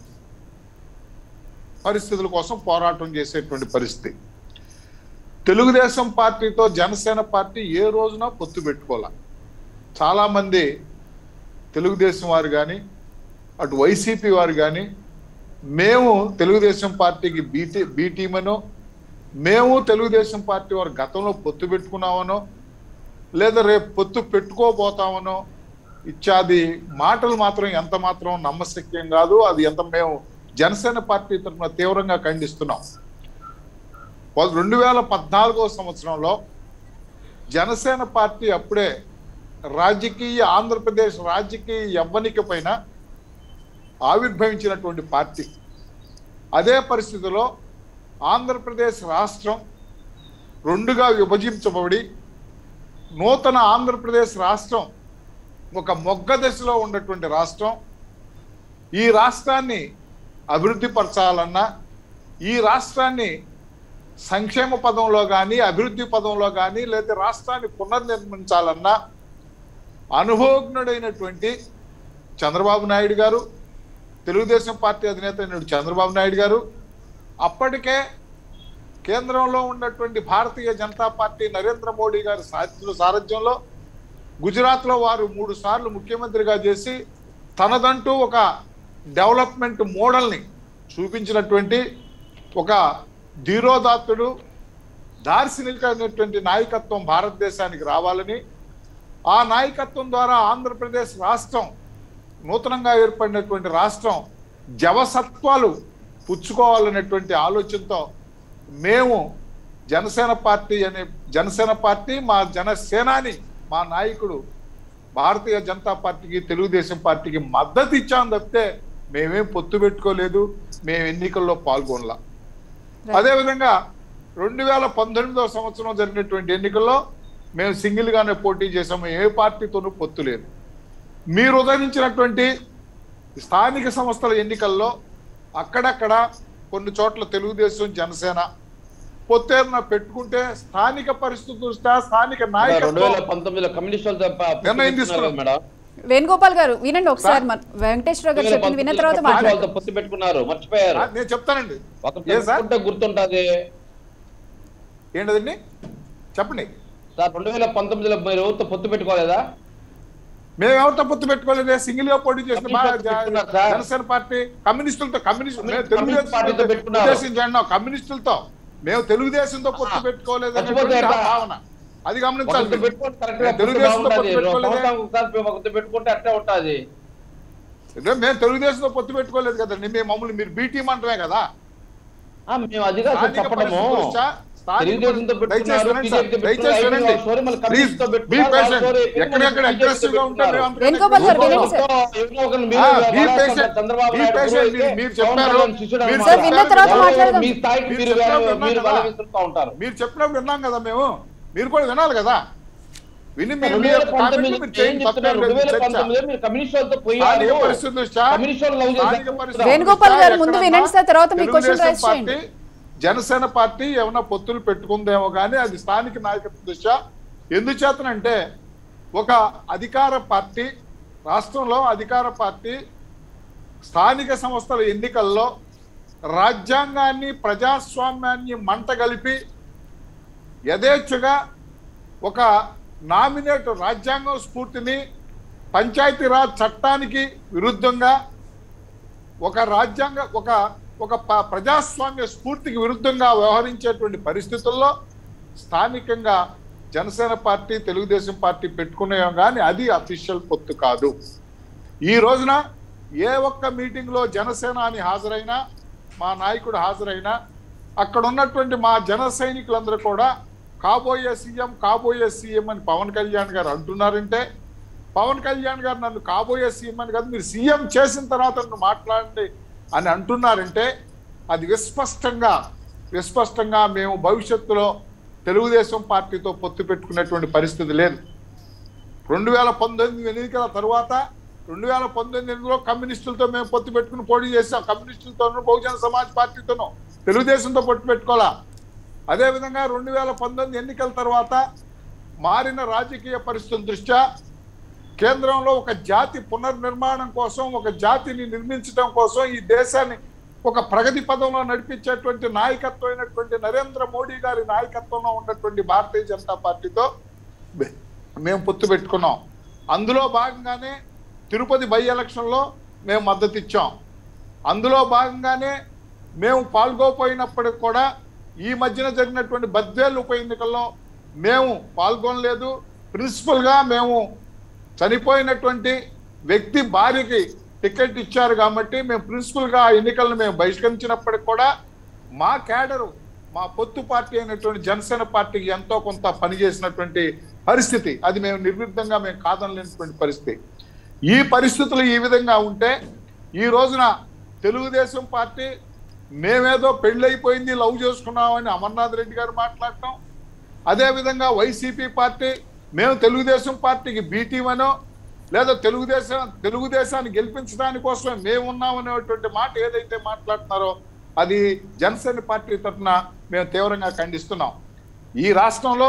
Speaker 4: పరిస్థితుల కోసం పోరాటం చేసేటువంటి పరిస్థితి తెలుగుదేశం పార్టీతో జనసేన పార్టీ ఏ రోజున పొత్తు పెట్టుకోలే చాలా మంది తెలుగుదేశం వారు కానీ అటు వైసీపీ వారు కానీ మేము తెలుగుదేశం పార్టీకి బీటీ బీ టీమ్ అనో మేము తెలుగుదేశం పార్టీ వారు గతంలో పొత్తు పెట్టుకున్నామనో లేదా రేపు పొత్తు పెట్టుకోబోతామనో ఇత్యాది మాటలు మాత్రం ఎంత మాత్రం నమ్మశక్యం కాదు అది ఎంత మేము జనసేన పార్టీ తరఫున తీవ్రంగా ఖండిస్తున్నాం ప- రెండు వేల పద్నాలుగో సంవత్సరంలో జనసేన పార్టీ అప్పుడే రాజకీయ ఆంధ్రప్రదేశ్ రాజకీయ యవ్వనిక పైన ఆవిర్భవించినటువంటి పార్టీ అదే పరిస్థితిలో ఆంధ్రప్రదేశ్ రాష్ట్రం రెండుగా విభజించబడి నూతన ఆంధ్రప్రదేశ్ రాష్ట్రం ఒక మొగ్గ దశలో ఉన్నటువంటి రాష్ట్రం ఈ రాష్ట్రాన్ని అభివృద్ధి పరచాలన్నా ఈ రాష్ట్రాన్ని సంక్షేమ పదంలో కానీ అభివృద్ధి పదంలో కానీ లేదా రాష్ట్రాన్ని పునర్నిర్మించాలన్నా అనుభవజ్ఞుడైనటువంటి చంద్రబాబు నాయుడు గారు తెలుగుదేశం పార్టీ అధినేత అయినటువంటి చంద్రబాబు నాయుడు గారు అప్పటికే కేంద్రంలో ఉన్నటువంటి భారతీయ జనతా పార్టీ నరేంద్ర మోడీ గారి సారథ్య- సారథ్యంలో గుజరాత్లో వారు మూడు సార్లు ముఖ్యమంత్రిగా చేసి తనదంటూ ఒక డెవలప్మెంట్ మోడల్ని చూపించినటువంటి ఒక ధీరోదాత్తుడు దార్శనికమైనటువంటి నాయకత్వం భారతదేశానికి రావాలని ఆ నాయకత్వం ద్వారా ఆంధ్రప్రదేశ్ రాష్ట్రం నూతనంగా ఏర్పడినటువంటి రాష్ట్రం జవసత్వాలు పుచ్చుకోవాలనేటువంటి ఆలోచనతో మేము జనసేన పార్టీ అనే జనసేన పార్టీ మా జనసేనాని మా నాయకుడు భారతీయ జనతా పార్టీకి తెలుగుదేశం పార్టీకి మద్దతు ఇచ్చాం తప్పితే మేమేం పొత్తు పెట్టుకోలేదు మేము ఎన్నికల్లో పాల్గొనలా అదేవిధంగా రెండు వేల పంతొమ్మిదవ సంవత్సరం జరిగినటువంటి ఎన్నికల్లో మేము సింగిల్ గానే పోటీ చేసాము ఏ పార్టీతోనూ పొత్తు లేదు మీరు ఉదయించినటువంటి స్థానిక సంస్థల ఎన్నికల్లో అక్కడక్కడ కొన్ని చోట్ల తెలుగుదేశం జనసేన పొత్తేరున పెట్టుకుంటే స్థానిక పరిస్థితుల దృష్ట్యా స్థానిక
Speaker 2: రెండు
Speaker 4: నాయకత్వం
Speaker 2: వేల పంతొమ్మిదిలో కమ్యూనిస్టులతో ప- పొత్తు
Speaker 4: నిర్ణయం
Speaker 2: పెట్టుకున్నారు
Speaker 4: తీసుకున్నారు.
Speaker 2: కదా మేడం
Speaker 1: వేణుగోపాల్ గారు వినండి ఒకసారి మన వెంకటేశ్వర గారు చెప్పింది విన్న తర్వాత
Speaker 2: వాళ్ళతో
Speaker 1: మాట్లాడతాం
Speaker 2: పొత్తు పెట్టుకున్నారు మర్చిపోయారు
Speaker 4: ఆ, నేను చెప్తానండి
Speaker 2: ఒక
Speaker 4: ఏ సార్
Speaker 2: పెట్టుకుంటే గుర్తుంటది
Speaker 4: ఏంటదండి చెప్పండి
Speaker 2: సార్ రెండు వేల పంతొమ్మిదిలో మీరు ఎవరితో పొత్తు పెట్టుకోలేదా
Speaker 4: మేము ఎవరితో పొత్తు పెట్టుకోలేదు సింగిల్ గా పోటీ చేసిన మా
Speaker 2: కమ్యూనిస్టులతో పెట్టుకున్నారు సార్.
Speaker 4: జనసేన పార్టీ కమ్యూనిస్టులతో కమ్యూనిస్ట్ మేము
Speaker 2: కమ్యూనిస్ట్
Speaker 4: తెలుగుదేశం
Speaker 2: పార్టీతో పెట్టుకున్నారు.
Speaker 4: ఉద్దేశించి కమ్యూనిస్టులతో మేము తెలుగుదేశంతో పొత్తు
Speaker 2: ఆ.
Speaker 4: పెట్టుకోలేదు
Speaker 2: మర్చిపోతే
Speaker 4: అనేటువంటి
Speaker 2: ఎట్లా?
Speaker 4: భావన అది గమనించాలి
Speaker 2: ఒకరితో
Speaker 4: మీరు.
Speaker 2: పెట్టుకుంటే కరెక్ట్ గా
Speaker 4: మేము
Speaker 2: పొత్తు
Speaker 4: తెలుగుదేశంతో
Speaker 2: బాగుంటది.
Speaker 4: పొత్తు పెట్టుకోలేదే.
Speaker 2: సంవత్సరానికి ఒకసారి ఒకరితో పెట్టుకుంటే అట్టే ఉంటది
Speaker 4: ఇదే మేము తెలుగుదేశంతో పొత్తు పెట్టుకోలేదు కదండి మేము మమ్మల్ని మీరు బీ టీం అంటమే కదా
Speaker 2: ఆ, మేము అదిగా
Speaker 4: స్థానిక
Speaker 2: చెప్పడము
Speaker 4: పరిస్థితుల దృష్ట్యా స్థానిక
Speaker 2: తెలుగుదేశంతో
Speaker 4: పరిస్థితులు- దయచేసి
Speaker 2: పెట్టుకున్నారు,
Speaker 4: వినండి సార్.
Speaker 2: బీజేపీతో
Speaker 4: దయచేసి
Speaker 2: పెట్టుకున్నారు,
Speaker 4: వినండి.
Speaker 2: ఐదు సారీ మళ్ళీ
Speaker 4: ప్లీజ్
Speaker 2: కమ్యూనిస్టుతో
Speaker 4: బీ
Speaker 2: పెట్టుకున్నారు,
Speaker 4: పేషెంట్
Speaker 2: సారీ
Speaker 4: ఎక్కడెక్కడ
Speaker 2: బీజేపీతో
Speaker 4: అగ్రెసివ్ గా ఉంటారు
Speaker 2: పెట్టుకున్నారు.
Speaker 1: వేణుగోపాల్ గారు వినండి సార్.
Speaker 2: ఎవరో ఒకరిని
Speaker 4: ఆ,
Speaker 2: మీరు
Speaker 4: బీ
Speaker 2: వాళ్ళ
Speaker 4: పేషెంట్
Speaker 2: చంద్రబాబు
Speaker 4: బీ
Speaker 2: నాయుడు
Speaker 4: పేషెంట్
Speaker 2: గురువు
Speaker 4: మీరు-
Speaker 2: అయితే
Speaker 4: మీరు
Speaker 2: పవన్
Speaker 4: చెప్పారు
Speaker 2: కళ్యాణ్ శిష్యుడు
Speaker 4: మీరు
Speaker 2: అన్నమాట.
Speaker 1: సార్, విన్న తర్వాత
Speaker 4: చెప్పారు.
Speaker 1: మాట్లాడదాం.
Speaker 2: మీ స్థాయికి
Speaker 4: మీరు
Speaker 2: మీరు
Speaker 4: చెప్పినప్పుడు
Speaker 2: వేరే- మీరు
Speaker 4: విన్నాం కదా.
Speaker 2: బలవిస్తుంటూ ఉంటారు
Speaker 4: మీరు చెప్పినప్పుడు విన్నాం కదా మేము మీరు కూడా వినాలి కదా విని మీరు
Speaker 2: రెండు
Speaker 4: మీ
Speaker 2: వేల
Speaker 4: యొక్క comment
Speaker 2: పంతొమ్మిది
Speaker 4: మీరు చేయండి,
Speaker 2: ఏం చెప్తున్నారు?
Speaker 4: తప్పేం
Speaker 2: రెండు వేల
Speaker 4: లేదు, చర్చ.
Speaker 2: పంతొమ్మిదిలో మీరు కమ్యూనిస్టులతో పోయారు
Speaker 4: స్థానిక పరిస్థితుల దృష్ట్యా
Speaker 2: కమ్యూనిస్టులు లవ్ చేశారు.
Speaker 4: స్థానిక పరిస్థితుల
Speaker 1: వేణుగోపాల్ గారు ముందు
Speaker 4: ఎక్కడన్నా
Speaker 1: వినండి సార్, తర్వాత మీ క్వశ్చన్
Speaker 4: తెలుగుదేశం
Speaker 1: రైజ్ చేయండి.
Speaker 4: పార్టీ, జనసేన పార్టీ ఏమైనా పొత్తులు పెట్టుకుందేమో కానీ అది స్థానిక నాయకత్వ దృష్ట్యా ఎందుచేతనంటే ఒక అధికార పార్టీ రాష్ట్రంలో అధికార పార్టీ స్థానిక సంస్థల ఎన్నికల్లో రాజ్యాంగాన్ని ప్రజాస్వామ్యాన్ని మంట కలిపి యథేచ్ఛగా ఒక నామినేట్ రాజ్యాంగం స్ఫూర్తిని పంచాయతీరాజ్ చట్టానికి విరుద్ధంగా ఒక రాజ్యాంగ ఒక ఒక ప- ప్రజాస్వామ్య స్ఫూర్తికి విరుద్ధంగా వ్యవహరించేటువంటి పరిస్థితుల్లో స్థానికంగా జనసేన పార్టీ తెలుగుదేశం పార్టీ పెట్టుకునేం కానీ అది అఫీషియల్ పొత్తు కాదు ఈ రోజున ఏ ఒక్క మీటింగ్లో జనసేన అని హాజరైనా మా నాయకుడు హాజరైనా అక్కడ ఉన్నటువంటి మా జన సైనికులందరూ కూడా కాబోయే సీఎం కాబోయే సీఎం అని పవన్ కళ్యాణ్ గారు అంటున్నారంటే పవన్ కళ్యాణ్ గారు నన్ను కాబోయే సీఎం అని కాదు మీరు సీఎం చేసిన తర్వాత నన్ను మాట్లాడండి అని అంటున్నారంటే అది విస్పష్టంగా విస్పష్టంగా మేము భవిష్యత్తులో తెలుగుదేశం పార్టీతో పొత్తు పెట్టుకునేటువంటి పరిస్థితి లేదు రెండు వేల పంతొమ్మిది ఎన్నికల తర్వాత రెండు వేల పంతొమ్మిదిలో కమ్యూనిస్టులతో మేము పొత్తు పెట్టుకుని పోటీ చేసాం కమ్యూనిస్టులతోనూ బహుజన సమాజ్ పార్టీతోనూ తెలుగుదేశంతో పొత్తు పెట్టుకోవాలా అదేవిధంగా రెండు వేల పంతొమ్మిది ఎన్నికల తర్వాత మారిన రాజకీయ పరిస్థితుల దృష్ట్యా కేంద్రంలో ఒక జాతి పునర్నిర్మాణం కోసం ఒక జాతిని నిర్మించడం కోసం ఈ దేశాన్ని ఒక ప్రగతి పదంలో నడిపించేటువంటి నాయకత్వం అయినటువంటి నరేంద్ర మోడీ గారి నాయకత్వంలో ఉన్నటువంటి భారతీయ జనతా పార్టీతో మే- మేము పొత్తు పెట్టుకున్నాం అందులో భాగంగానే తిరుపతి బై ఎలక్షన్లో మేము మద్దతు ఇచ్చాం అందులో భాగంగానే మేము పాల్గొపోయినప్పటికి కూడా ఈ మధ్యన జరిగినటువంటి బద్వేలు ఉప ఎన్నికల్లో మేము పాల్గొనలేదు ప్రిన్సిపల్గా మేము చనిపోయినటువంటి వ్యక్తి భార్యకి టికెట్ ఇచ్చారు కాబట్టి మేము ప్రిన్సిపల్గా ఆ ఎన్నికలను మేము బహిష్కరించినప్పటికి కూడా మా క్యాడరు మా పొత్తు పార్టీ అయినటువంటి జనసేన పార్టీకి ఎంతో కొంత పనిచేసినటువంటి పరిస్థితి అది మేము నిర్విఘ్నంగా మేము కాదనలేనటువంటి పరిస్థితి ఈ పరిస్థితులు ఈ విధంగా ఉంటే ఈ రోజున తెలుగుదేశం పార్టీ మేమేదో పెళ్ళైపోయింది లవ్ చేసుకున్నామని అమర్నాథ్ రెడ్డి గారు మాట్లాడటం అదేవిధంగా వైసీపీ పార్టీ మేము తెలుగుదేశం పార్టీకి బీటీమనో లేదా తెలుగుదేశం తెలుగుదేశాన్ని గెలిపించడానికి కోసమే మేము ఉన్నామనేటువంటి మాట ఏదైతే మాట్లాడుతున్నారో అది జనసేన పార్టీ తరఫున మేము తీవ్రంగా ఖండిస్తున్నాం ఈ రాష్ట్రంలో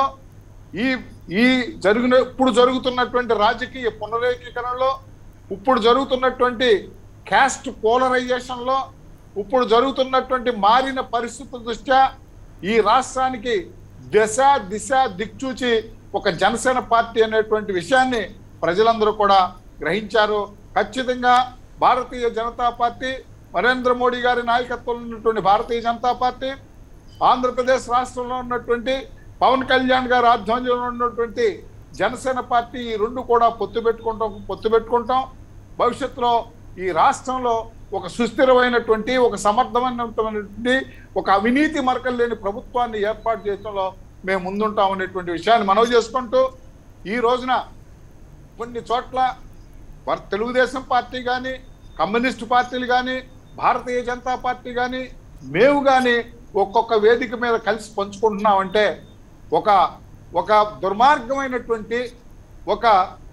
Speaker 4: ఈ ఈ జరిగిన ఇప్పుడు జరుగుతున్నటువంటి రాజకీయ పునరేకీకరణలో ఇప్పుడు జరుగుతున్నటువంటి క్యాస్ట్ పోలరైజేషన్లో ఇప్పుడు జరుగుతున్నటువంటి మారిన పరిస్థితుల దృష్ట్యా ఈ రాష్ట్రానికి దశ దిశ దిక్చూచి ఒక జనసేన పార్టీ అనేటువంటి విషయాన్ని ప్రజలందరూ కూడా గ్రహించారు ఖచ్చితంగా భారతీయ జనతా పార్టీ నరేంద్ర మోడీ గారి నాయకత్వంలో ఉన్నటువంటి భారతీయ జనతా పార్టీ ఆంధ్రప్రదేశ్ రాష్ట్రంలో ఉన్నటువంటి పవన్ కళ్యాణ్ గారి ఆధ్వర్యంలో ఉన్నటువంటి జనసేన పార్టీ ఈ రెండు కూడా పొత్తు పెట్టుకుంటాం పొత్తు పెట్టుకుంటాం భవిష్యత్తులో ఈ రాష్ట్రంలో ఒక సుస్థిరమైనటువంటి ఒక సమర్థమైనటువంటి ఒక అవినీతి మరకలు లేని ప్రభుత్వాన్ని ఏర్పాటు చేయడంలో మేము ముందుంటాం అనేటువంటి విషయాన్ని మనవి చేసుకుంటూ ఈ రోజున కొన్ని చోట్ల వర్- తెలుగుదేశం పార్టీ కానీ కమ్యూనిస్ట్ పార్టీలు కానీ భారతీయ జనతా పార్టీ కానీ మేము కానీ ఒక్కొక్క వేదిక మీద కలిసి పంచుకుంటున్నామంటే ఒక ఒక దుర్మార్గమైనటువంటి ఒక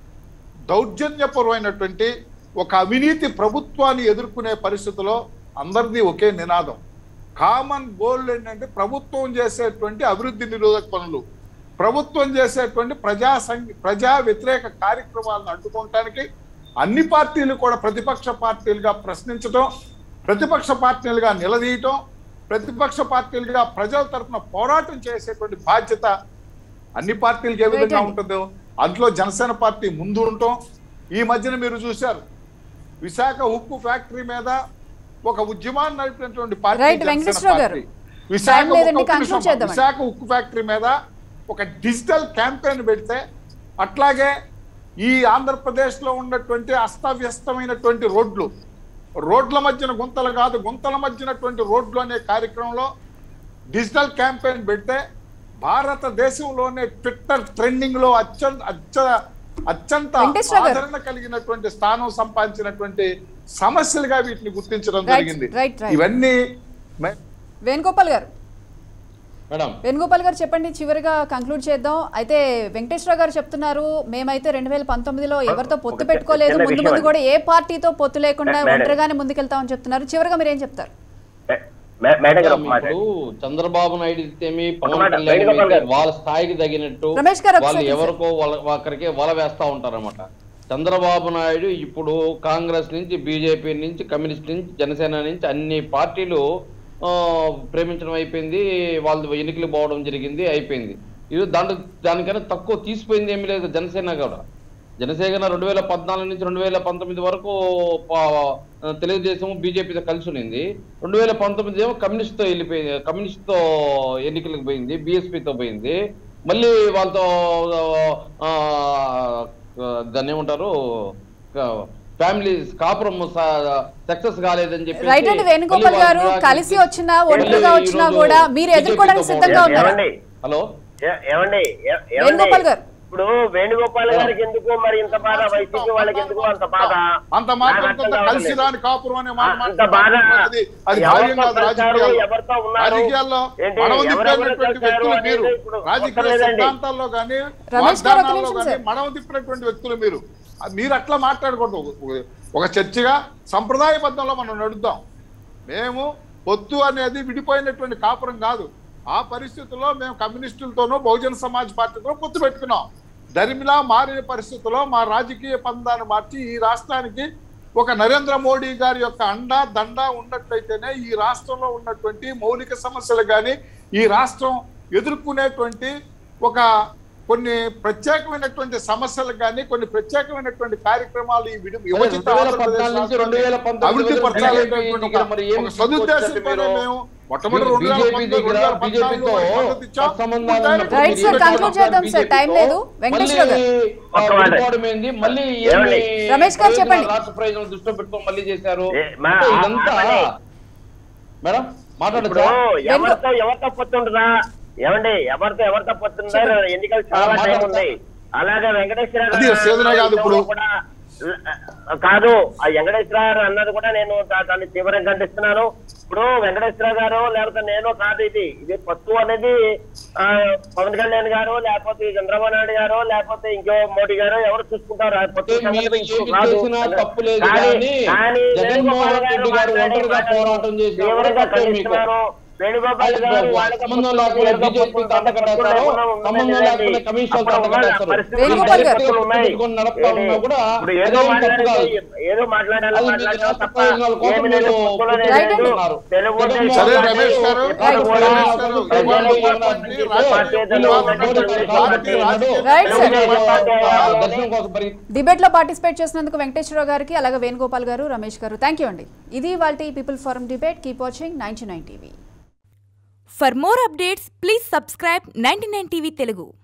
Speaker 4: దౌర్జన్యపరమైనటువంటి ఒక అవినీతి ప్రభుత్వాన్ని ఎదుర్కొనే పరిస్థితిలో అందరిది ఒకే నినాదం కామన్ గోల్ ఏంటంటే ప్రభుత్వం చేసేటువంటి అభివృద్ధి నిరోధక పనులు ప్రభుత్వం చేసేటువంటి ప్రజా సంఘ ప్రజా వ్యతిరేక కార్యక్రమాలను అడ్డుకోవటానికి అన్ని పార్టీలు కూడా ప్రతిపక్ష పార్టీలుగా ప్రశ్నించటం ప్రతిపక్ష పార్టీలుగా నిలదీయటం ప్రతిపక్ష పార్టీలుగా ప్రజల తరఫున పోరాటం చేసేటువంటి బాధ్యత అన్ని పార్టీలకు ఏ విధంగా
Speaker 1: Right.
Speaker 4: ఉంటుందో అందులో జనసేన పార్టీ ముందు ఉండటం ఈ మధ్యన మీరు చూశారు విశాఖ ఉక్కు ఫ్యాక్టరీ మీద ఒక ఉద్యమాన్ని నడిపినటువంటి పార్టీ
Speaker 1: Right,
Speaker 4: జనసేన
Speaker 1: వెంకటేశ్వరరావు గారు.
Speaker 4: పార్టీ. విశాఖ
Speaker 1: Time లేదండి,
Speaker 4: ఉక్కు- ఒక్క
Speaker 1: conclude
Speaker 4: నిమిషం.
Speaker 1: చేద్దామండి.
Speaker 4: విశాఖ ఉక్కు ఫ్యాక్టరీ మీద ఒక డిజిటల్ క్యాంపెయిన్ పెడితే అట్లాగే ఈ ఆంధ్రప్రదేశ్ లో ఉన్నటువంటి అస్తవ్యస్తమైనటువంటి రోడ్లు రోడ్ల మధ్యన గుంతలు కాదు గుంతల మధ్యనటువంటి రోడ్లు అనే కార్యక్రమంలో డిజిటల్ క్యాంపెయిన్ పెడితే భారతదేశంలోనే ట్విట్టర్ ట్రెండింగ్ లో అత్యంత అత్య అత్యంత
Speaker 1: వెంకటేశ్వర గారు.
Speaker 4: ఆదరణ కలిగినటువంటి స్థానం సంపాదించినటువంటి సమస్యలుగా వీటిని గుర్తించడం
Speaker 1: Right,
Speaker 4: జరిగింది
Speaker 1: right, right.
Speaker 4: ఇవన్నీ మే-
Speaker 1: వేణుగోపాల్ గారు
Speaker 2: మేడం
Speaker 1: వేణుగోపాల్ గారు చెప్పండి చివరిగా కంక్లూడ్ చేద్దాం అయితే వెంకటేశ్వర గారు చెప్తున్నారు మేమైతే రెండు వేల పంతొమ్మిదిలో ఎవరితో పొత్తు
Speaker 3: ఒక
Speaker 1: పెట్టుకోలేదు
Speaker 3: చిన్న
Speaker 1: ముందు
Speaker 3: విషయం
Speaker 1: ముందు
Speaker 3: అండి.
Speaker 1: కూడా ఏ పార్టీతో పొత్తు లేకుండా
Speaker 3: మేడం.
Speaker 1: ఒంటరిగానే ముందుకెళ్తామని చెప్తున్నారు చివరిగా మీరు ఏం చెప్తారు
Speaker 3: మే- మేడం గారు ఒక మాట
Speaker 2: ఇప్పుడు చంద్రబాబు నాయుడు ఇస్తేమి పవన్
Speaker 3: మాట,
Speaker 2: కళ్యాణ్
Speaker 3: వేణుగోపాల్
Speaker 2: అయితే
Speaker 3: గారు.
Speaker 2: వాళ్ళ స్థాయికి తగినట్టు
Speaker 1: రమేష్ గారు ఒకసారి
Speaker 2: వాళ్ళు ఎవరికో వాళ్ళ ఒక్కరికే వల వేస్తా ఉంటారన్నమాట చంద్రబాబు నాయుడు ఇప్పుడు కాంగ్రెస్ నుంచి బీజేపీ నుంచి కమ్యూనిస్ట్ నుంచి జనసేన నుంచి అన్ని పార్టీలు ఆ, ప్రేమించడం అయిపోయింది వాళ్ళు ఎన్నికలు పోవడం జరిగింది అయిపోయింది ఇది దాంట్లో దానికన్నా తక్కువ తీసిపోయింది ఏమీ లేదు జనసేన కూడా జనసేన రెండు వేల పద్నాలుగు నుంచి రెండు వేల పంతొమ్మిది వరకు పా- తెలుగుదేశం బీజేపీతో కలిసి ఉన్నింది రెండు వేల పంతొమ్మిది ఏమో కమ్యూనిస్ట్తో వెళ్ళిపోయింది కమ్యూనిస్ట్తో ఎన్నికలకు పోయింది బీఎస్పీతో పోయింది మళ్ళీ వాళ్ళతో ఆ, దాన్ని ఏమంటారు ఫ్యామిలీ కాపురం సక్సెస్ కాలేదని చెప్పి
Speaker 1: రైట్ అండి వేణుగోపాల్ గారు కలిసి వచ్చినా ఒంటరిగా వచ్చినా కూడా మీరు ఎదుర్కోవడానికి సిద్ధంగా ఉన్నారా
Speaker 3: ఏమండి
Speaker 2: హలో
Speaker 3: ఏ- ఏమండి ఏ- ఏమండి?
Speaker 1: వేణుగోపాల్ గారు.
Speaker 3: ఇప్పుడు వేణుగోపాల్ గారికి ఎందుకు మరి ఇంత బాధ వైసీపీ వాళ్ళకి ఎందుకు అంత బాధ
Speaker 4: అంత మాత్రం
Speaker 3: నాకు అర్థం
Speaker 4: కొంత కలిసి
Speaker 3: కావట్లేదు.
Speaker 4: రాని కాపురం అనే మాట
Speaker 3: అంత బాధ
Speaker 4: మాట్లాడుతున్నది అది
Speaker 3: ఎవరితో
Speaker 4: భావ్యం కాదు
Speaker 3: కలిశారు,
Speaker 4: రాజకీయాల్లో
Speaker 3: ఎవరితో ఉన్నారు?
Speaker 4: రాజకీయాల్లో
Speaker 3: ఏంటి,
Speaker 4: మడవ
Speaker 3: ఎవరెవరు
Speaker 4: తిప్పినటువంటి
Speaker 3: కలిశారు
Speaker 4: వ్యక్తులు
Speaker 3: అనేది
Speaker 4: మీరు
Speaker 3: ఇప్పుడు
Speaker 4: రాజకీయ
Speaker 3: ఒక్కర్లేదండి.
Speaker 4: సిద్ధాంతాల్లో కానీ
Speaker 1: రమేష్ గారు, ఒక
Speaker 4: వాగ్దానాల్లో
Speaker 1: నిమిషం
Speaker 4: కానీ
Speaker 1: సార్.
Speaker 4: మడవ తిప్పినటువంటి వ్యక్తులు మీరు అది మీరు అట్లా మాట్లాడకూడదు ఒక- ఒక చర్చగా సంప్రదాయబద్ధంలో మనం నడుద్దాం మేము పొత్తు అనేది విడిపోయినటువంటి కాపురం కాదు ఆ పరిస్థితుల్లో మేము కమ్యూనిస్టులతోనూ బహుజన సమాజ్ పార్టీతో పొత్తు పెట్టుకున్నాం దరిమిలా మారిన పరిస్థితుల్లో మా రాజకీయ పందాన్ని మార్చి ఈ రాష్ట్రానికి ఒక నరేంద్ర మోడీ గారి యొక్క అండ దండ ఉన్నట్లయితేనే ఈ రాష్ట్రంలో ఉన్నటువంటి మౌలిక సమస్యలు కానీ ఈ రాష్ట్రం ఎదుర్కొనేటువంటి ఒక కొన్ని ప్రత్యేకమైనటువంటి సమస్యలు కానీ కొన్ని ప్రత్యేకమైనటువంటి కార్యక్రమాలు ఈ విడి- విభజిత
Speaker 2: 2014
Speaker 4: ఆంధ్రప్రదేశ్
Speaker 2: నుంచి 2019
Speaker 4: అభివృద్ధి
Speaker 2: వరకు
Speaker 4: పరచాలనేటువంటి
Speaker 2: BJP మరి ఏం
Speaker 4: ఒక సదుద్దేశంతోనే
Speaker 2: మీరు
Speaker 4: మేము మొట్టమొదటి రెండు వేల
Speaker 2: BJP
Speaker 4: పంతొమ్మిది,
Speaker 2: దగ్గర
Speaker 4: రెండు వేల
Speaker 2: BJP తో
Speaker 4: పద్నాలుగులో మద్దతు ఇచ్చాం.
Speaker 2: సత్సంబంధాలు
Speaker 4: పూర్తి
Speaker 2: ఉన్నప్పుడు
Speaker 1: Right, sir,
Speaker 2: BJP
Speaker 1: conclude చేద్దాం, sir.
Speaker 2: BJP
Speaker 1: Time
Speaker 2: తో
Speaker 1: లేదు. వెంకటేశ్వర గారు.
Speaker 2: మళ్ళీ, ఆ,
Speaker 3: ఒక్క మాట.
Speaker 2: విడిపోవడం ఏంది? మళ్ళీ
Speaker 3: ఏమండి?
Speaker 2: ఏమి
Speaker 1: రమేష్ గారు చెప్పండి.
Speaker 2: ప్రయోజనాలు, రాష్ట్ర ప్రయోజనం దృష్టిలో పెట్టుకొని మళ్ళీ చేశారు
Speaker 3: ఏ, మా-
Speaker 2: అంటే ఇదంతా
Speaker 3: ఆపండి.
Speaker 2: మేడం
Speaker 3: ఇప్పుడు
Speaker 2: మాట్లాడచ్చా
Speaker 3: ఎవరితో ఎవరితో పొత్తుంటుందా ఏమండి ఎవరితో ఎవరితో పొత్తుందా ఎన్నికలు చాలా
Speaker 2: ఆ,
Speaker 3: టైం
Speaker 2: మాట్లాడతా.
Speaker 3: ఉంది అలాగే వెంకటేశ్వర
Speaker 4: అది సేదన కాదు ఇప్పుడు.
Speaker 3: కూడా ఆ, కాదు ఆ వెంకటేశ్వర గారు అన్నది కూడా నేను దా- దాన్ని తీవ్రంగా ఖండిస్తున్నాను ఇప్పుడు వెంకటేశ్వర గారు లేకపోతే నేను కాదు ఇది ఇది పొత్తు అనేది ఆ, పవన్ కళ్యాణ్ గారు లేకపోతే చంద్రబాబు నాయుడు గారు లేకపోతే ఇంకో మోడీ గారు ఎవరు చూసుకుంటారు ఆ పొత్తు
Speaker 2: అంటే
Speaker 3: సంగతి
Speaker 2: మీరు
Speaker 3: ఇప్పుడు
Speaker 2: ఏమి
Speaker 3: కాదు.
Speaker 2: చేసినా తప్పు లేదు
Speaker 3: కానీ-
Speaker 2: కానీ
Speaker 3: కానీ
Speaker 2: జగన్మోహన్
Speaker 3: వేణుగోపాల్
Speaker 2: రెడ్డి గారు
Speaker 3: మాట్లాడే
Speaker 2: ఒంటరిగా
Speaker 3: మాటలు
Speaker 2: పోరాటం చేసిన
Speaker 3: తీవ్రంగా
Speaker 2: తప్పే మీకు.
Speaker 3: ఖండిస్తున్నాను వేణుగోపాల్ గారు వాళ్ళకి
Speaker 2: సంబంధం లేకుండా బీజేపీ తండకట్టేస్తారు సంబంధం లేకుండా కమిషన్ తండకట్టేస్తారు
Speaker 1: వేణుగోపాల్ గారు.
Speaker 2: పెట్టుకొని నడుపుతా ఉన్నా కూడా
Speaker 3: ఇప్పుడు ఏదో
Speaker 2: అదేం తప్పు కాదు.
Speaker 3: మాట్లాడాలి ఏదో మాట్లాడాలి
Speaker 2: అది మీ
Speaker 3: మాట్లాడాలి
Speaker 2: రాష్ట్ర
Speaker 3: తప్ప
Speaker 2: ప్రయోజనాల కోసం
Speaker 3: ఏమీ లేదు,
Speaker 2: మీరు
Speaker 3: పొత్తులోనే
Speaker 1: రైట్
Speaker 3: లేదు.
Speaker 2: అంటున్నారు.
Speaker 3: తెలుగుదేశం
Speaker 4: సరే,
Speaker 3: పార్టీ
Speaker 4: రమేష్ గారు.
Speaker 3: ఎక్కడ
Speaker 4: రైట్,
Speaker 3: కూడా
Speaker 4: రమేష్ గారు.
Speaker 3: ప్రజలకు
Speaker 4: ఇవాళ
Speaker 3: పార్టీ
Speaker 4: పార్టీ
Speaker 3: పార్టీ ఏదో
Speaker 4: రాజకీయ
Speaker 3: ఉందంటే
Speaker 4: పార్టీ
Speaker 3: తెలుగుదేశం
Speaker 4: పార్టీ
Speaker 3: పార్టీ
Speaker 4: రాజకీయ
Speaker 1: రైట్ సార్.
Speaker 3: తెలుగుదేశం పార్టీ
Speaker 2: దర్శనం కోసం పరిగెత్తి
Speaker 1: డిబేట్లో పార్టిసిపేట్ చేసినందుకు వెంకటేశ్వరరావు గారికి అలాగే వేణుగోపాల్ గారు రమేష్ గారు థ్యాంక్ యూ అండి ఇది వాళ్ళ people forum debate keep watching ninety nine TV
Speaker 5: For more updates, please subscribe 99 TV Telugu.